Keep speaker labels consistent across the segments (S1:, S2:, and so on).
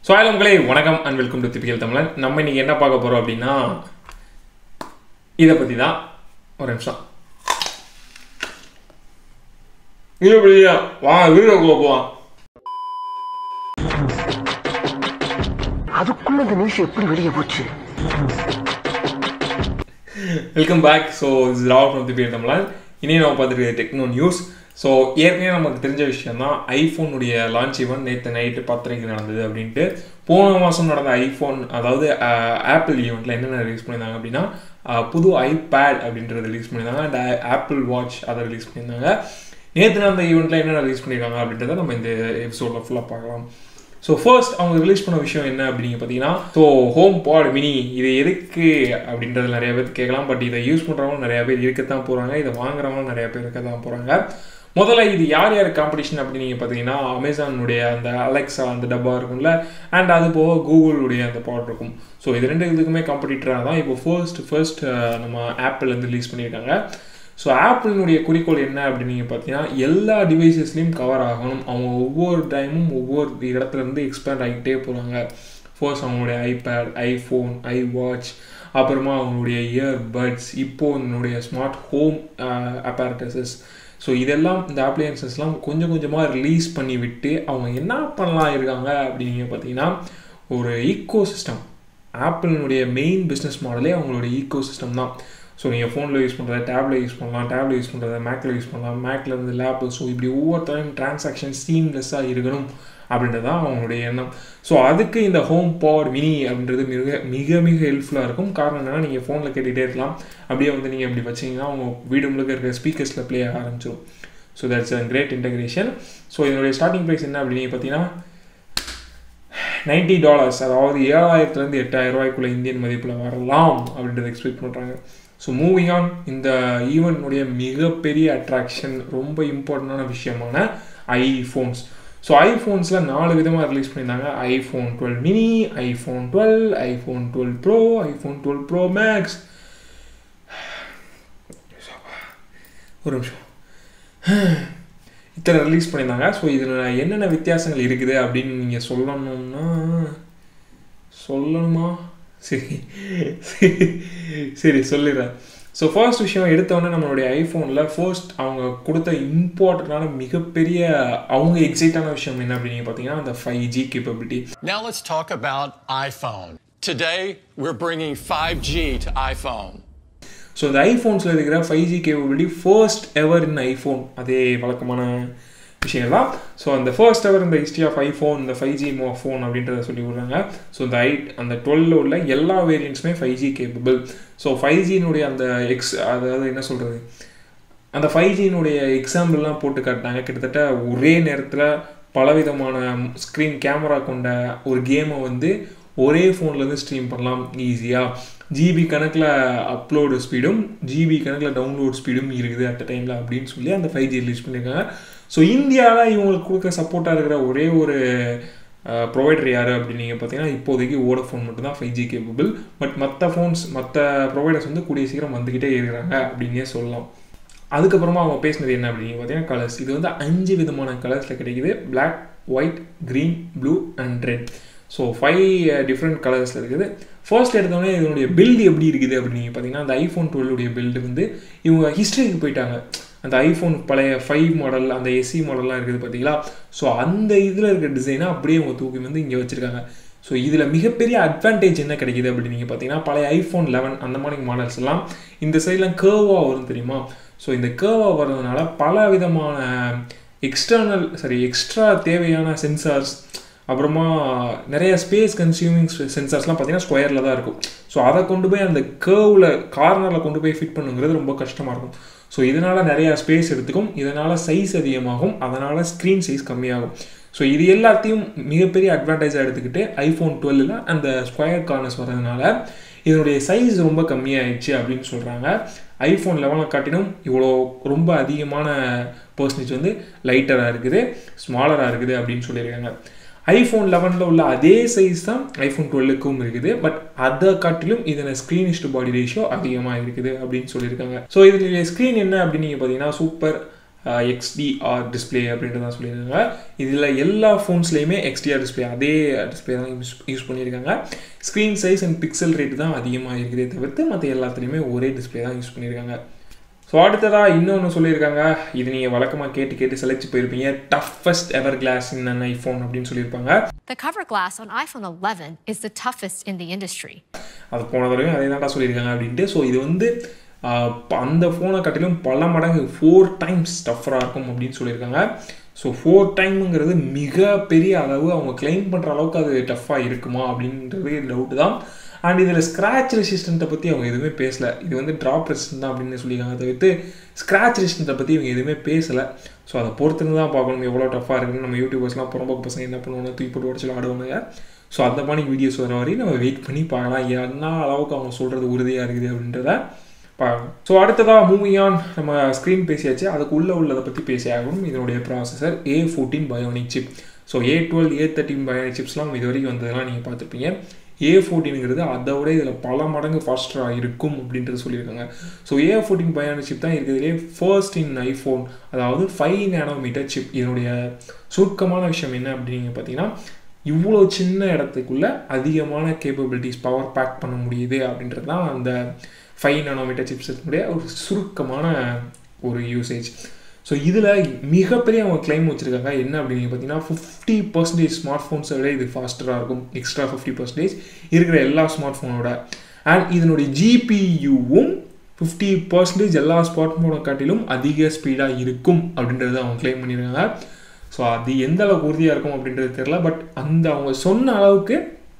S1: So ஆயிலங்களே வணக்கம் and welcome to திப்பியல் தமிழன் நம்ம இன்னைக்கு என்ன பார்க்க போகிறோம் அப்படின்னா இதை பற்றி தான் ஒரு நிமிஷம் இது புரியுதா வா வீடியோக்குள்ள போவான்
S2: அதுக்குள்ள இந்த நியூஸ் எப்படி வெளியே போச்சு
S1: welcome back so is Rao from திப்பியல் தமிழன் இனி நம்ம பார்த்துட்டு டெக்னோ நியூஸ் ஸோ ஏற்கனவே நமக்கு தெரிஞ்ச விஷயம் தான் ஐஃபோனுடைய லான்ச் ஈவெண்ட் நேற்று நைட்டு பத்தரைக்கு நடந்தது அப்படின்ட்டு போன மாதம் நடந்த ஐஃபோன் அதாவது ஆப்பிள் ஈவெண்ட்டில் என்னென்ன ரிலீஸ் பண்ணியிருந்தாங்க அப்படின்னா அஹ், புது ஐபேட் அப்படின்றத ரிலீஸ் பண்ணியிருந்தாங்க அண்ட் ஆப்பிள் வாட்ச் அதை ரிலீஸ் பண்ணியிருந்தாங்க நேற்று நடந்த ஈவெண்ட்டில் என்னென்ன ரிலீஸ் பண்ணியிருக்காங்க அப்படின்றத நம்ம இந்த எபிசோடில் ஃபுல்லாக பார்க்கலாம் ஸோ ஃபர்ஸ்ட் அவங்க ரிலீஸ் பண்ண விஷயம் என்ன அப்படிங்க பார்த்தீங்கன்னா ஸோ ஹோம் பாட் மினி இது எதுக்கு அப்படின்றது நிறைய பேர் கேட்கலாம் பட் இதை யூஸ் பண்ணுறவங்க நிறைய பேர் இருக்கத்தான் போகிறாங்க இதை வாங்குறவங்க நிறைய பேர் இருக்க தான் போகிறாங்க முதல்ல இது யார் யார் காம்படிஷன் அப்படின்னு நீங்கள் பார்த்தீங்கன்னா அமேசானுடைய அந்த அலெக்ஸா அந்த டப்பா இருக்கும்ல அண்ட் அது போக கூகுளுடைய அந்த ப்ராடக்ட் இருக்கும் ஸோ இது ரெண்டு இதுக்குமே காம்படிட்டராக தான் இப்போ ஃபர்ஸ்ட் ஃபர்ஸ்ட் நம்ம ஆப்பிள் வந்து ரிலீஸ் பண்ணியிருக்காங்க ஸோ ஆப்பிளினுடைய குறிக்கோள் என்ன அப்படின்னு நீங்கள் பார்த்தீங்கன்னா எல்லா டிவைசஸ்லையும் கவர் ஆகணும் அவங்க ஒவ்வொரு டைமும் ஒவ்வொரு இடத்துல இருந்து எக்ஸ்பேண்ட் ஆகிக்கிட்டே போகிறாங்க ஃபர்ஸ்ட் அவங்களுடைய ஐபேட் ஐஃபோன் ஐ வாட்ச் அப்புறமா அவங்களுடைய இயர் பட்ஸ் இப்போ என்னுடைய ஸ்மார்ட் ஹோம் அப்பாரட்டசஸ் ஸோ இதெல்லாம் இந்த அப்ளையன்சஸ்லாம் கொஞ்சம் கொஞ்சமாக ரிலீஸ் பண்ணி விட்டு அவங்க என்ன பண்ணலாம் இருக்காங்க அப்படின்னு பார்த்தீங்கன்னா ஒரு ஈக்கோ சிஸ்டம் ஆப்பிளினுடைய மெயின் பிஸ்னஸ் மாடலே அவங்களுடைய ஈக்கோ சிஸ்டம் தான் ஸோ நீங்கள் ஃபோனில் யூஸ் பண்ணுறத டேப்ல யூஸ் பண்ணலாம் டேப்ல யூஸ் பண்ணுறத மேக்கில் யூஸ் பண்ணலாம் மேக்கில் இருந்து லேப் ஸோ இப்படி ஒவ்வொருத்தரையும் டிரான்சாக்ஷன் சீம்லெஸ்ஸாக இருக்கணும் அப்படின்றது தான் அவங்களுடைய எண்ணம் ஸோ அதுக்கு இந்த ஹோம் பாட் மினி அப்படின்றது மிக மிக மிக ஹெல்ப்ஃபுல்லாக இருக்கும் காரணம் என்னன்னா நீங்கள் ஃபோனில் கேட்டுகிட்டே இருக்கலாம் அப்படியே வந்து நீங்கள் இப்படி வச்சீங்கன்னா அவங்க வீடு முழுக்க இருக்கிற ஸ்பீக்கர்ஸில் ப்ளே ஆக ஆரம்பிச்சிடும் so that's a great integration so இதனுடைய ஸ்டார்டிங் ப்ரைஸ் என்ன அப்படின்னு பார்த்தீங்கன்னா நைன்ட்டி டாலர்ஸ் அதாவது ஏழாயிரத்துலேருந்து எட்டாயிரம் ரூபாய்க்குள்ள இந்தியன் மதிப்பில் வரலாம் அப்படின்றத எக்ஸ்பெக்ட் பண்ணுறாங்க ஸோ மூவிங் ஆன் இந்த ஈவெண்ட்னுடைய மிகப்பெரிய அட்ராக்ஷன் ரொம்ப இம்பார்ட்டண்டான விஷயமான ஐஃபோன்ஸ் ஸோ ஐஃபோன்ஸில் நாலு விதமாக ரிலீஸ் பண்ணியிருந்தாங்க iPhone twelve mini iPhone twelve iPhone twelve pro iPhone twelve pro max ஒரு நிமிஷம் இத்தனை ரிலீஸ் பண்ணியிருந்தாங்க ஸோ இதில் என்னென்ன வித்தியாசங்கள் இருக்குது அப்படின்னு நீங்கள் சொல்லணும்னா சொல்லணுமா சரி சரி சரி சொல்லிடுறேன் ஸோ ஃபர்ஸ்ட் விஷயம் எடுத்தோடனே நம்மளுடைய ஐஃபோனில் ஃபர்ஸ்ட் அவங்க கொடுத்த இம்பார்ட்டண்டான மிகப்பெரிய அவங்க எக்ஸைட்டான விஷயம் என்ன அப்படின்னு பார்த்தீங்கன்னா அந்த five G capability
S3: Now let's talk about iPhone. Today, we're bringing 5G to iPhone.
S1: So இந்த ஐஃபோன்ஸில் இருக்கிற five G capability first ever in iPhone அதே வழக்கமான விஷயம் தான் ஸோ அந்த ஃபர்ஸ்ட் எவர் இந்த ஹிஸ்ட்ரி ஆஃப் ஐஃபோன் இந்த ஃபைவ் ஜி மோ ஃபோன் அப்படின்றத சொல்லி விடுறாங்க ஸோ இந்த ஐ அந்த டுவெல்ல உள்ள எல்லா வேரியன்ட்ஸுமே five G capable so five ஜினுடைய அந்த எக்ஸ் அதாவது என்ன சொல்கிறது அந்த ஃபைவ் ஜினுடைய எக்ஸாம்பிள்லாம் போட்டு காட்டினாங்க கிட்டத்தட்ட ஒரே நேரத்தில் பலவிதமான ஸ்க்ரீன் கேமரா கொண்ட ஒரு கேமை வந்து ஒரே ஃபோன்லேருந்து ஸ்ட்ரீம் பண்ணலாம் ஈஸியாக ஜிபி கணக்கில் அப்லோடு ஸ்பீடும் ஜிபி கணக்கில் டவுன்லோட் ஸ்பீடும் இருக்குது அட் டைமில் அப்படின்னு சொல்லி அந்த ஃபைவ் ஜி ரிலீஸ் பண்ணியிருக்காங்க ஸோ இந்தியாவில் இவங்களுக்கு கொடுக்க சப்போர்ட்டாக இருக்கிற ஒரே ஒரு ப்ரொவைடர் யார் அப்படின்னு நீங்கள் பார்த்தீங்கன்னா இப்போதைக்கு வோடஃபோன் மட்டும் தான் ஃபைவ் ஜி கேப்பபிள் பட் மற்ற ஃபோன்ஸ் மற்ற ப்ரொவைடர்ஸ் வந்து கூடிய சீக்கிரம் வந்துக்கிட்டே இருக்கிறாங்க அப்படின்னே சொல்லலாம் அதுக்கப்புறமா அவங்க பேசினது என்ன அப்படின்னு பார்த்தீங்கன்னா கலர்ஸ் இது வந்து அஞ்சு விதமான கலர்ஸில் கிடைக்குது black white green blue and red so five different கலர்ஸில் இருக்குது ஃபர்ஸ்ட் எடுத்தோடனே இதனுடைய பில்டு எப்படி இருக்குது அப்படின்னு பார்த்தீங்கன்னா அந்த ஐஃபோன் டுவெல்லுடைய பில்டு வந்து இவங்க ஹிஸ்ட்ரிக்கு போயிட்டாங்க அந்த ஐஃபோன் பழைய ஃபைவ் மாடல் அந்த எஸ்சி மாடல்லாம் இருக்குது பார்த்தீங்களா ஸோ அந்த இதில் இருக்கிற டிசைனை அப்படியே அவங்க தூக்கி வந்து இங்கே வச்சுருக்காங்க ஸோ இதில் மிகப்பெரிய அட்வான்டேஜ் என்ன கிடைக்குது அப்படின்னு நீங்கள் பார்த்தீங்கன்னா பழைய ஐஃபோன் லெவன் அந்த மாதிரி மாடல்ஸ் எல்லாம் இந்த சைட்லாம் கேர்வாக வரும் தெரியுமா ஸோ இந்த கேர்வாக வர்றதுனால பல விதமான எக்ஸ்டர்னல் சாரி எக்ஸ்ட்ரா தேவையான சென்சார்ஸ் அப்புறமா நிறைய ஸ்பேஸ் கன்சியூமிங் சென்சார்ஸ்லாம் பார்த்தீங்கன்னா ஸ்கொயரில் தான் இருக்கும் ஸோ அதை கொண்டு போய் அந்த கேர்வில் கார்னரில் கொண்டு போய் ஃபிட் பண்ணுங்கிறது ரொம்ப கஷ்டமாக இருக்கும் ஸோ இதனால் நிறையா ஸ்பேஸ் எடுத்துக்கும் இதனால் சைஸ் அதிகமாகும் அதனால் ஸ்க்ரீன் சைஸ் கம்மியாகும் ஸோ இது எல்லாத்தையும் மிகப்பெரிய அட்வான்டேஜாக எடுத்துக்கிட்டு ஐஃபோன் டுவெல்லில் அந்த ஸ்கொயர் கார்னர்ஸ் வர்றதுனால இதனுடைய சைஸ் ரொம்ப கம்மியாயிடுச்சு அப்படின்னு சொல்கிறாங்க ஐஃபோன் லெவனை காட்டிலும் இவ்வளோ ரொம்ப அதிகமான பர்சன்டேஜ் வந்து லைட்டராக இருக்குது ஸ்மாலராக இருக்குது அப்படின்னு சொல்லியிருக்காங்க ஐஃபோன் லெவனில் உள்ள அதே சைஸ் தான் ஐஃபோன் டுவெல்லுக்கும் இருக்குது பட் அதை காட்டிலும் இதில் ஸ்க்ரீன் டு பாடி ரேஷியோ அதிகமாக இருக்குது அப்படின்னு சொல்லியிருக்காங்க ஸோ இதில் ஸ்க்ரீன் என்ன அப்படின்னு நீங்கள் பார்த்தீங்கன்னா சூப்பர் எக்ஸ்டிஆர் டிஸ்பிளே அப்படின்ட்டு தான் சொல்லியிருக்காங்க இதில் எல்லா ஃபோன்ஸ்லேயுமே எக்ஸ்டிஆர் டிஸ்பிளே அதே டிஸ்பிளே தான் யூஸ் யூஸ் பண்ணியிருக்காங்க screen size and pixel rate தான் அதிகமாக இருக்குதே தவிர்த்து மற்ற எல்லாத்துலேயுமே ஒரே டிஸ்பிளே தான் யூஸ் பண்ணியிருக்காங்க ஸோ அடுத்ததாக இன்னொன்று சொல்லியிருக்காங்க இது நீங்கள் வழக்கமாக கேட்டு கேட்டு செலக்ட் போயிருப்பீங்க toughest ever glass in an iPhone அப்படின்னு சொல்லியிருப்பாங்க
S4: The cover glass on iPhone 11 is the toughest in the industry.
S1: அது போன தடவையும் அதே தான்டா சொல்லியிருக்காங்க அப்படின்ட்டு ஸோ இது வந்து ஆஹ், ப- அந்த ஃபோனை காட்டிலும் பல மடங்கு ஃபோர் டைம்ஸ் டஃபராக இருக்கும் அப்படின்னு சொல்லியிருக்காங்க ஸோ ஃபோர் டைமுங்கிறது மிகப்பெரிய அளவு அவங்க கிளைம் பண்ணுற அளவுக்கு அது டஃப்பாக இருக்குமா அப்படின்றது டவுட்டு தான் அண்ட் இதில் ஸ்க்ராட்ச் ரெசிஸ்டண்ட்டை பற்றி அவங்க எதுவுமே பேசலை இது வந்து ட்ராப் ரெசிஸ்டன்ட் தான் அப்படின்னு சொல்லியிருக்காங்க தவிர்த்து ஸ்க்ராட்ச் ரெசிஸ்டண்ட்டை பற்றி இவங்க எதுவுமே பேசலை ஸோ அதை பொறுத்துன்னு தான் பார்க்கணும் எவ்வளோ டஃப்பாக இருக்குன்னு நம்ம யூடியூபர்ஸ்லாம் புறம்போக்கு பசங்க என்ன பண்ணுவாங்க தூக்கி போட்டு உடச்சு ஆடுவாங்க ஸோ அந்த மாதிரி வீடியோஸ் வர வரையும் நம்ம வெயிட் பண்ணி பார்க்கலாம் என்ன அளவுக்கு அவங்க சொல்கிறது உறுதியாக இருக்குது அப்படின்றத பார்க்கலாம் ஸோ அடுத்ததாக மூவிங் ஆன் நம்ம ஸ்க்ரீன் பேசியாச்சு அதுக்கு உள்ளே உள்ளதை பற்றி பேசி ஆகணும் இதனுடைய processor A fourteen bionic chip so A twelve A thirteen bionic சிப்ஸ்லாம் இது வரைக்கும் வந்ததெல்லாம் நீங்கள் பார்த்துருப்பீங்க ஏ ஃபோர்டீனுங்கிறது அதை விட இதில் பல மடங்கு ஃபாஸ்டராக இருக்கும் அப்படின்றது சொல்லியிருக்காங்க so A fourteen bionic chip தான் இருக்கிறதுலே ஃபர்ஸ்ட் இன் ஐஃபோன் அதாவது ஃபைவ் நேனோமீட்டர் சிப் இதனுடைய சுருக்கமான விஷயம் என்ன அப்படின்னு பார்த்தீங்கன்னா இவ்வளோ சின்ன இடத்துக்குள்ள அதிகமான கேப்பபிலிட்டிஸ் பவர் பேக் பண்ண முடியுது அப்படின்றது தான் அந்த ஃபைவ் நானோமீட்டர் சிப்ஸுடைய ஒரு சுருக்கமான ஒரு யூசேஜ் ஸோ இதில் மிகப்பெரிய அவங்க கிளைம் வச்சுருக்காங்க என்ன அப்படின்னு பார்த்தீங்கன்னா ஃபிஃப்டி பர்சன்டேஜ் ஸ்மார்ட் ஃபோன்ஸை விட இது ஃபாஸ்டராக இருக்கும் எக்ஸ்ட்ரா ஃபிஃப்டி பர்சன்டேஜ் இருக்கிற எல்லா ஸ்மார்ட் ஃபோனோட அண்ட் இதனுடைய ஜிபியூவும் ஃபிஃப்டி பர்சன்டேஜ் எல்லா ஸ்மார்ட் ஃபோனை காட்டிலும் அதிக ஸ்பீடாக இருக்கும் அப்படின்றத அவங்க கிளைம் பண்ணியிருக்காங்க ஸோ அது எந்த அளவுக்கு உறுதியாக இருக்கும் அப்படின்றது தெரில பட் அந்த அவங்க சொன்ன அளவுக்கு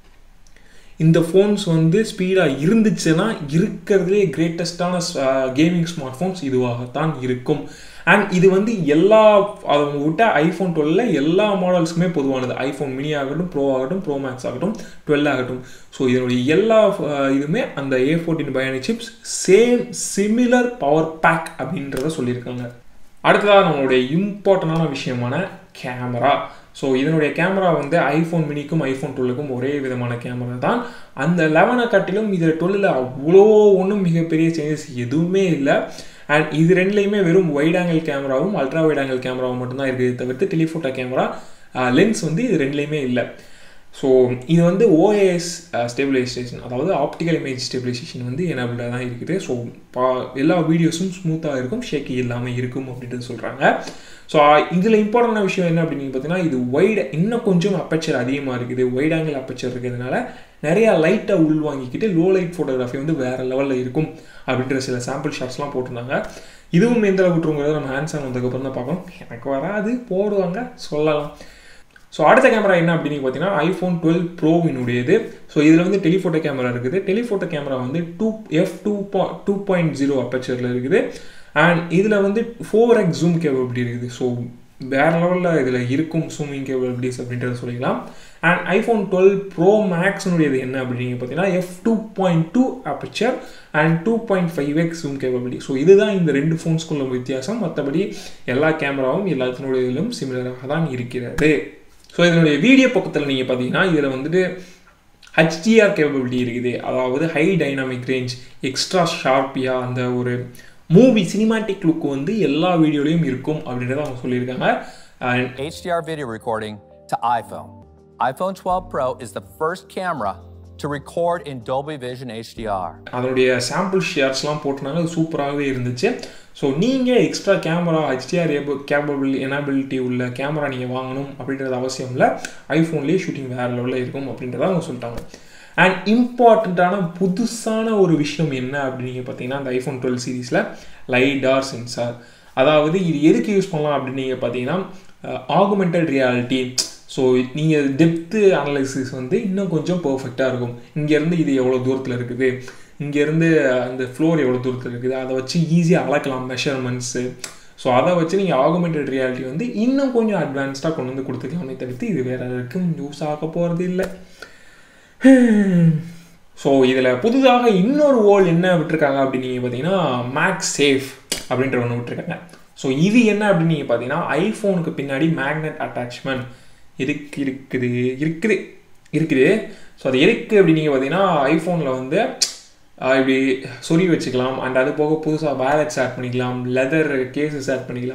S1: இந்த ஃபோன்ஸ் வந்து ஸ்பீடாக இருந்துச்சுன்னா இருக்கிறதுலே கிரேட்டஸ்டான கேமிங் ஸ்மார்ட் ஃபோன்ஸ் இதுவாகத்தான் இருக்கும் அண்ட் இது வந்து எல்லா அவங்க விட்ட ஐஃபோன் டுவெல்ல எல்லா மாடல்ஸுக்குமே பொதுவானது ஐஃபோன் மினி ஆகட்டும் ப்ரோ ஆகட்டும் ப்ரோ மேக்ஸ் ஆகட்டும் டுவெல் ஆகட்டும் ஸோ இதனுடைய எல்லா அஹ், இதுவுமே அந்த A fourteen bionic chips same similar power pack அப்படின்றத சொல்லியிருக்காங்க அடுத்ததாக நம்மளுடைய இம்பார்ட்டண்டான விஷயமான கேமரா ஸோ இதனுடைய கேமரா வந்து ஐஃபோன் மினிக்கும் ஐஃபோன் டுவெல்லுக்கும் ஒரே விதமான கேமரா தான் அந்த லெவனை காட்டிலும் இதில் டுவெல்லில் அவ்வளோ ஒன்றும் மிகப்பெரிய சேஞ்சஸ் எதுவுமே இல்லை அண்ட் இது ரெண்டுலேயுமே வெறும் வைட் ஆங்கிள் கேமராவும் அல்ட்ரா வைட் ஆங்கிள் கேமராவும் மட்டும்தான் இருக்குது தவிர்த்து டெலிஃபோட்டோ கேமரா லென்ஸ் வந்து இது ரெண்டுலேயுமே இல்லை ஸோ இது வந்து ஓஏஎஸ் ஸ்டெபிலைசேஷன் அதாவது ஆப்டிக்கல் இமேஜ் ஸ்டெபிலைசேஷன் வந்து எனபிளாக தான் இருக்குது ஸோ பா எல்லா வீடியோஸும் ஸ்மூத்தாக இருக்கும் ஷேக்கி இல்லாமல் இருக்கும் அப்படின்றது சொல்கிறாங்க ஸோ இதில் இம்பார்ட்டண்டான விஷயம் என்ன அப்படின்னு பார்த்தீங்கன்னா இது வைட் இன்னும் கொஞ்சம் அப்பச்சர் அதிகமாக இருக்குது வைட் ஆங்கிள் அப்பச்சர் இருக்கிறதுனால நிறையா லைட்டை உள்வாங்கிக்கிட்டு லோ லைட் ஃபோட்டோகிராஃபி வந்து வேறு லெவலில் இருக்கும் அப்படின்ற சில சாம்பிள் ஷாட்ஸ்லாம் போட்டிருந்தாங்க இதுவும் எந்த அளவுக்கு விட்டுருங்கிறத நம்ம ஹேண்ட்ஸ் ஆன் வந்ததுக்கப்புறம் தான் பார்க்கணும் எனக்கு வராது போடுவாங்க சொல்லலாம் ஸோ அடுத்த கேமரா என்ன அப்படின்னு பார்த்தீங்கன்னா ஐஃபோன் டுவெல் ப்ரோவினுடையது ஸோ இதில் வந்து டெலிஃபோட்டோ கேமரா இருக்குது டெலிஃபோட்டோ கேமரா வந்து two F two two point zero அப்பச்சரில் இருக்குது அண்ட் இதில் வந்து ஃபோர் எக்ஸ் ஜூம் கேபபிலிட்டி இருக்குது ஸோ வேற லெவலில் இதில் இருக்கும் ஜூமிங் கேபபிலிட்டிஸ் அப்படின்றத சொல்லிக்கலாம் அண்ட் ஐஃபோன் டுவெல் ப்ரோ மேக்ஸ்னுடையது என்ன அப்படின்னு பார்த்தீங்கன்னா F two point two aperture and two point five X zoom capability so இதுதான் இந்த ரெண்டு ஃபோன்ஸ்குள்ள வித்தியாசம் மற்றபடி எல்லா கேமராவும் எல்லாத்தினுடைய இதிலும் சிமிலராக தான் இருக்கிறது ஸோ இதனுடைய வீடியோ பக்கத்தில் நீங்கள் பார்த்தீங்கன்னா இதில் வந்துட்டு ஹெச்டிஆர் கேப்பபிலிட்டி இருக்குது அதாவது ஹை டைனாமிக் ரேஞ்ச் எக்ஸ்ட்ரா ஷார்ப்பியாக அந்த ஒரு மூவி சினிமாட்டிக் லுக் வந்து எல்லா வீடியோலையும் இருக்கும் அப்படின்றத அவங்க சொல்லியிருக்காங்க and
S5: HDR video recording to iPhone. iPhone 12 Pro is the first camera to record in Dolby Vision HDR.
S1: அதனுடைய சாம்பிள் ஷேர்ஸ்லாம் போட்டிருந்தாங்க அது சூப்பராகவே இருந்துச்சு ஸோ நீங்கள் extra camera HDR capable enability உள்ள கேமரா நீங்கள் வாங்கணும் அப்படின்றது அவசியம் இல்லை ஐஃபோன்லேயே ஷூட்டிங் வேறு லெவலில் இருக்கும் அப்படின்றத அவங்க சொல்லிட்டாங்க அண்ட் இம்பார்ட்டண்ட்டான புதுசான ஒரு விஷயம் என்ன அப்படின்னு பார்த்தீங்கன்னா அந்த ஐஃபோன் டுவெல் சீரீஸில் லைடார் சென்சார் அதாவது இது எதுக்கு யூஸ் பண்ணலாம் அப்படின்னு நீங்கள் பார்த்தீங்கன்னா ஆகுமெண்டட் ரியாலிட்டி ஸோ நீங்கள் டெப்த்து அனலைசிஸ் வந்து இன்னும் கொஞ்சம் பர்ஃபெக்டாக இருக்கும் இங்கேருந்து இது எவ்வளோ தூரத்தில் இருக்குது இங்கேருந்து அந்த ஃப்ளோர் எவ்வளோ தூரத்தில் இருக்குது அதை வச்சு ஈஸியாக அளக்கலாம் மெஷர்மெண்ட்ஸு ஸோ அதை வச்சு நீங்கள் ஆகுமெண்டட் ரியாலிட்டி வந்து இன்னும் கொஞ்சம் அட்வான்ஸ்டாக கொண்டு வந்து கொடுத்துக்கலாமே தவிர்த்து இது வேற யாருக்கும் யூஸ் ஆக போகிறது இல்லை ஸோ இதில் புதுதாக இன்னொரு ஓல் என்ன விட்டுருக்காங்க அப்படின்னு நீங்கள் பார்த்தீங்கன்னா மேக்ஸ் சேஃப் அப்படின்ற ஒன்று விட்டுருக்காங்க ஸோ இது என்ன அப்படின்னு நீங்கள் பார்த்தீங்கன்னா ஐஃபோனுக்கு பின்னாடி மேக்னெட் அட்டாச்மெண்ட் இருக்கு இருக்குது இருக்குது இருக்குது ஸோ அது எதுக்கு அப்படின்னு நீங்கள் பார்த்தீங்கன்னா ஐஃபோனில் வந்து ஆஹ், இப்படி சொறி வச்சுக்கலாம் அண்ட் அது போக புதுசாக வேலட்ஸ் ஆட் பண்ணிக்கலாம் லெதர் கேசஸ் ஆட் பண்ணிக்கலாம்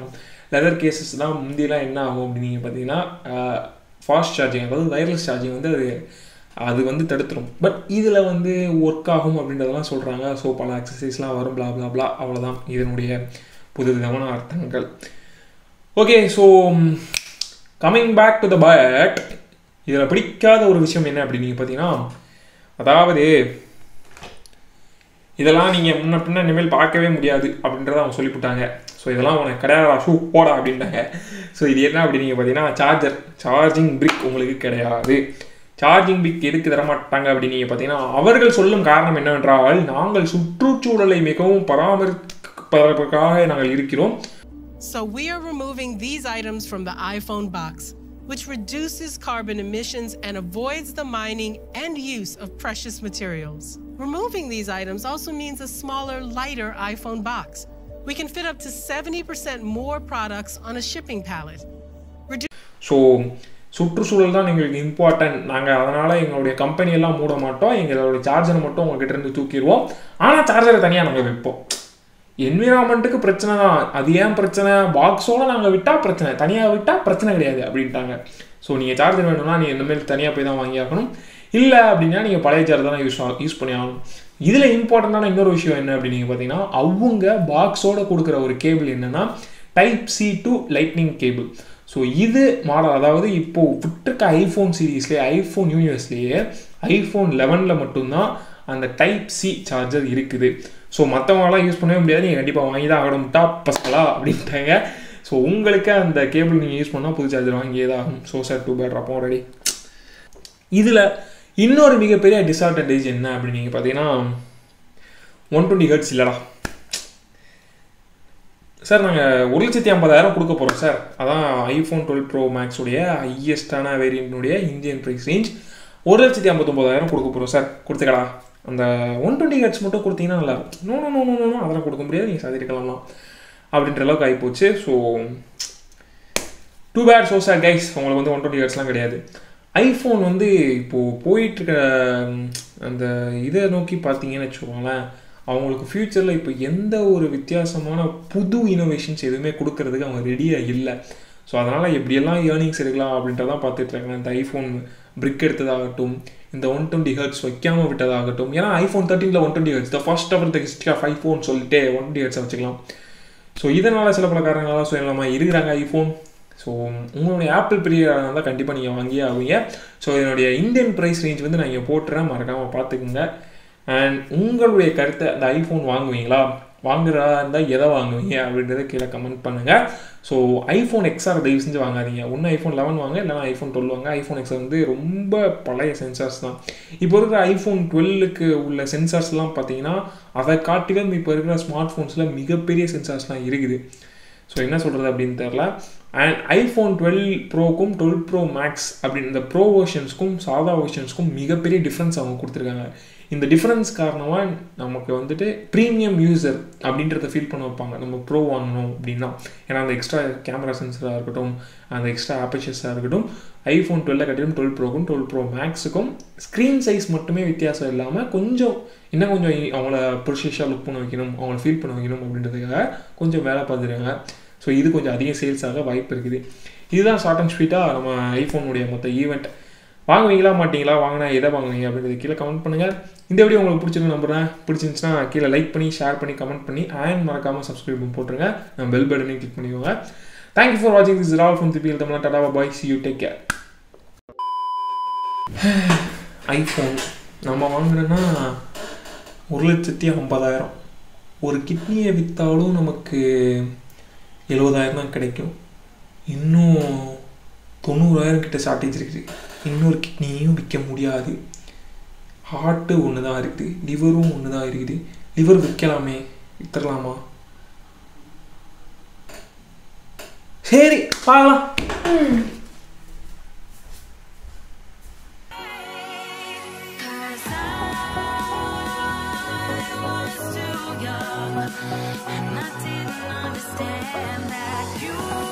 S1: லெதர் கேசஸ்லாம் முந்தியெல்லாம் என்ன ஆகும் அப்படின்னு நீங்கள் பார்த்தீங்கன்னா ஃபாஸ்ட் சார்ஜிங் அதாவது வயர்லெஸ் சார்ஜிங் வந்து அது அது வந்து தடுத்துரும் பட் இதில் வந்து ஒர்க் ஆகும் அப்படின்றதெல்லாம் சொல்கிறாங்க ஸோ பல எக்ஸசைஸ்லாம் வரும் blah blah blah அவ்வளோதான் இதனுடைய புது விதமான அர்த்தங்கள் okay so coming back to the but இதில் பிடிக்காத ஒரு விஷயம் என்ன அப்படின்னு நீங்கள் பார்த்தீங்கன்னா அதாவது இதெல்லாம் நீங்கள் முன்ன பின்ன இனிமேல் பார்க்கவே முடியாது அப்படின்றத அவங்க சொல்லிவிட்டாங்க ஸோ இதெல்லாம் உனக்கு கிடையாதா ஷூ போடா அப்படின்ட்டாங்க ஸோ இது என்ன அப்படின்னு நீங்கள் பார்த்தீங்கன்னா சார்ஜர் சார்ஜிங் பிரிக் உங்களுக்கு கிடையாது சார்ஜிங் பிக் எதுக்கு தரமாட்டாங்க அப்படின்னு நீங்கள் பார்த்தீங்கன்னா அவர்கள் சொல்லும் காரணம் என்னவென்றால் நாங்கள் சுற்றுச்சூழலை மிகவும் பராமரிப்பதற்காக நாங்கள் இருக்கிறோம்
S6: So we are removing these items from the iPhone box, which reduces carbon emissions and avoids the mining and use of precious materials. Removing these items also means a smaller, lighter iPhone box. We can fit up to 70% more products on a shipping pallet. Redu-
S1: so சுற்றுச்சூழல் தான் எங்களுக்கு important நாங்கள் அதனால் எங்களுடைய கம்பெனியெல்லாம் மூட மாட்டோம் எங்களோட சார்ஜரை மட்டும் உங்ககிட்ட இருந்து தூக்கிடுவோம் ஆனால் சார்ஜரை தனியாக நாங்கள் வைப்போம் என்விரான்மெண்ட்டுக்கு பிரச்சனை தான் அது ஏன் பிரச்சனை பாக்ஸோட நாங்கள் விட்டால் பிரச்சனை தனியாக விட்டால் பிரச்சனை கிடையாது அப்படின்ட்டாங்க ஸோ நீங்கள் சார்ஜர் வேணும்னா நீங்கள் இந்த மாதிரி தனியாக போய் தான் வாங்கி ஆகணும் இல்லை அப்படின்னா நீங்கள் பழைய சார்ஜர் தான் யூஸ் யூஸ் பண்ணி ஆகணும் இதில் இம்பார்ட்டண்ட்டான இன்னொரு விஷயம் என்ன அப்படின்னு நீங்கள் பார்த்தீங்கன்னா அவங்க பாக்ஸோட கொடுக்குற ஒரு கேபிள் என்னன்னா type C to lightning cable so இது மாடல் அதாவது இப்போ விட்டுருக்க ஐஃபோன் சீரீஸ்லேயே ஐஃபோன் யூனிவர்ஸ்லேயே ஐஃபோன் லெவனில் மட்டும்தான் அந்த டைப் சி சார்ஜர் இருக்குது ஸோ மற்றவங்களாம் யூஸ் பண்ணவே முடியாது நீங்கள் கண்டிப்பாக வாங்கி தான் ஆகணும் டாப் பசங்களா அப்படின்ட்டாங்க ஸோ உங்களுக்கு அந்த கேபிள் நீங்கள் யூஸ் பண்ணால் புது சார்ஜர் வாங்கியே தான் ஆகும் ஸோ சார் டூ பேட் அப்போ ரெடி இதில் இன்னொரு மிகப்பெரிய டிஸ்அட்வான்டேஜ் என்ன அப்படின்னு நீங்கள் பார்த்தீங்கன்னா ஒன் டுவெண்ட்டி ஹர்ட்ஸ் இல்லைடா சார் நாங்கள் ஒரு லட்சத்தி ஐம்பதாயிரம் கொடுக்க போகிறோம் சார் அதான் ஐஃபோன் டுவெல் ப்ரோ மேக்ஸுடைய ஹையஸ்டான வேரியண்ட்னுடைய இந்தியன் ப்ரைஸ் ரேஞ்ச் ஒரு லட்சத்தி ஐம்பத்தொம்போதாயிரம் கொடுக்க போகிறோம் சார் கொடுத்துக்கடா அந்த ஒன் டுவெண்ட்டி ஹர்ட்ஸ் மட்டும் கொடுத்தீங்கன்னா நல்லா இருக்கும் no no no no no அதெல்லாம் கொடுக்க முடியாது நீங்கள் சாதிக்கலாம்லாம் அப்படின்ற அளவுக்கு ஆகிப்போச்சு so too bad so sad guys உங்களுக்கு வந்து ஒன் டுவெண்ட்டி ஹர்ட்ஸ்லாம் கிடையாது ஐஃபோன் வந்து இப்போது போயிட்டுருக்க அந்த இதை நோக்கி பார்த்தீங்கன்னு வச்சுக்கோங்களேன் அவங்களுக்கு ஃப்யூச்சரில் இப்போ எந்த ஒரு வித்தியாசமான புது இனோவேஷன்ஸ் எதுவுமே கொடுக்கறதுக்கு அவங்க ரெடியாக இல்லை ஸோ அதனால் எப்படியெல்லாம் ஏர்னிங்ஸ் எடுக்கலாம் அப்படின்றதான் பார்த்துட்டு இருக்காங்க இந்த ஐஃபோன் பிரிக் எடுத்ததாகட்டும் இந்த ஒன் டுவெண்ட்டி ஹர்ட்ஸ் வைக்காமல் விட்டதாகட்டும் ஏன்னா ஐஃபோன் தேர்ட்டினில் one twenty hertz the first ever the history of iPhone சொல்லிட்டு ஒன் டுவெண்ட்டி ஹர்ட்ஸை வச்சுக்கலாம் ஸோ இதனால் சில பல காரணங்களாக ஸோ இல்லாமல் இருக்கிறாங்க ஐஃபோன் ஸோ உங்களுடைய ஆப்பிள் பெரிய இருந்தால் கண்டிப்பாக நீங்கள் வாங்கியே ஆகுங்க ஸோ என்னுடைய இந்தியன் ப்ரைஸ் ரேஞ்ச் வந்து நான் இங்கே போட்டுறேன் மறக்காமல் பார்த்துக்குங்க அண்ட் உங்களுடைய கருத்தை அந்த ஐஃபோன் வாங்குவீங்களா வாங்குறதா இருந்தால் எதை வாங்குவீங்க அப்படின்றத கீழே கமெண்ட் பண்ணுங்கள் ஸோ ஐஃபோன் எக்ஸ்ஆர் தயவு செஞ்சு வாங்காதீங்க ஒன்று ஐஃபோன் லெவன் வாங்க இல்லைனா ஐஃபோன் டுவெல் வாங்க ஐஃபோன் எக்ஸ்ஆர் வந்து ரொம்ப பழைய சென்சார்ஸ் தான் இப்போ இருக்கிற ஐஃபோன் டுவெல்லுக்கு உள்ள சென்சார்ஸ்லாம் பார்த்தீங்கன்னா அதை காட்டிலும் இப்போ இருக்கிற ஸ்மார்ட் ஃபோன்ஸில் மிகப்பெரிய சென்சார்ஸ்லாம் இருக்குது ஸோ என்ன சொல்கிறது அப்படின்னு தெரில அண்ட் ஐஃபோன் டுவெல் ப்ரோக்கும் டுவெல் ப்ரோ மேக்ஸ் அப்படின்னு இந்த ப்ரோ வெர்ஷன்ஸ்க்கும் சாதா வெர்ஷன்ஸ்க்கும் மிகப்பெரிய டிஃப்ரென்ஸ் அவங்க கொடுத்துருக்காங்க இந்த டிஃப்ரென்ஸ் காரணமாக நமக்கு வந்துட்டு ப்ரீமியம் யூசர் அப்படின்றத ஃபீல் பண்ண வைப்பாங்க நம்ம ப்ரோ வாங்கணும் அப்படின்னா ஏன்னா அந்த எக்ஸ்ட்ரா கேமரா சென்சராக இருக்கட்டும் அந்த எக்ஸ்ட்ரா ஆப்பர்ச்சர்ஸாக இருக்கட்டும் ஐஃபோன் டுவெல்ல கட்டிடும் டுவெல் ப்ரோக்கும் டுவெல் ப்ரோ மேக்ஸுக்கும் ஸ்க்ரீன் சைஸ் மட்டுமே வித்தியாசம் இல்லாமல் கொஞ்சம் இன்னும் கொஞ்சம் அவங்கள ப்ரொஷியஸாக லுக் பண்ண வைக்கணும் அவங்கள ஃபீல் பண்ண வைக்கணும் அப்படின்றதுக்காக கொஞ்சம் வேலை பார்த்துருக்காங்க ஸோ இது கொஞ்சம் அதிக சேல்ஸ் ஆக வாய்ப்பு இருக்குது இதுதான் ஷார்ட் அண்ட் ஸ்வீட்டாக நம்ம ஐஃபோனுடைய மொத்த ஈவெண்ட் வாங்குவீங்களா மாட்டீங்களா வாங்கினா எதை வாங்குவீங்க அப்படின்றது கீழே கமெண்ட் பண்ணுங்கள் இந்த வீடியோ உங்களுக்கு பிடிச்சிருக்கு நம்புறேன் பிடிச்சிருந்துச்சுன்னா கீழே லைக் பண்ணி ஷேர் பண்ணி கமெண்ட் பண்ணி அண்ட் மறக்காமல் சப்ஸ்கிரைப் பண்ணி போட்டுருங்க நம்ம பெல் பட்டனையும் கிளிக் பண்ணிக்கோங்க தேங்க்யூ ஃபார் வாட்சிங் திஸ் ராவல் from TBL Tamil tata bye see you take care iPhone நம்ம வாங்குறோன்னா ஒரு லட்சத்தி ஐம்பதாயிரம் ஒரு கிட்னியை விற்றாலும் நமக்கு எழுபதாயிரம் தான் கிடைக்கும் இன்னும் தொண்ணூறாயிரம் கிட்ட ஷார்ட்டேஜ் இருக்குது இன்னொரு கிட்னியும் விற்க முடியாது ஹார்ட்டு ஒன்று தான் இருக்குது லிவரும் ஒன்று தான் இருக்குது லிவர் விற்கலாமே வித்துடலாமா சரி பார்க்கலாம்
S7: Cause I was too young and I didn't understand that you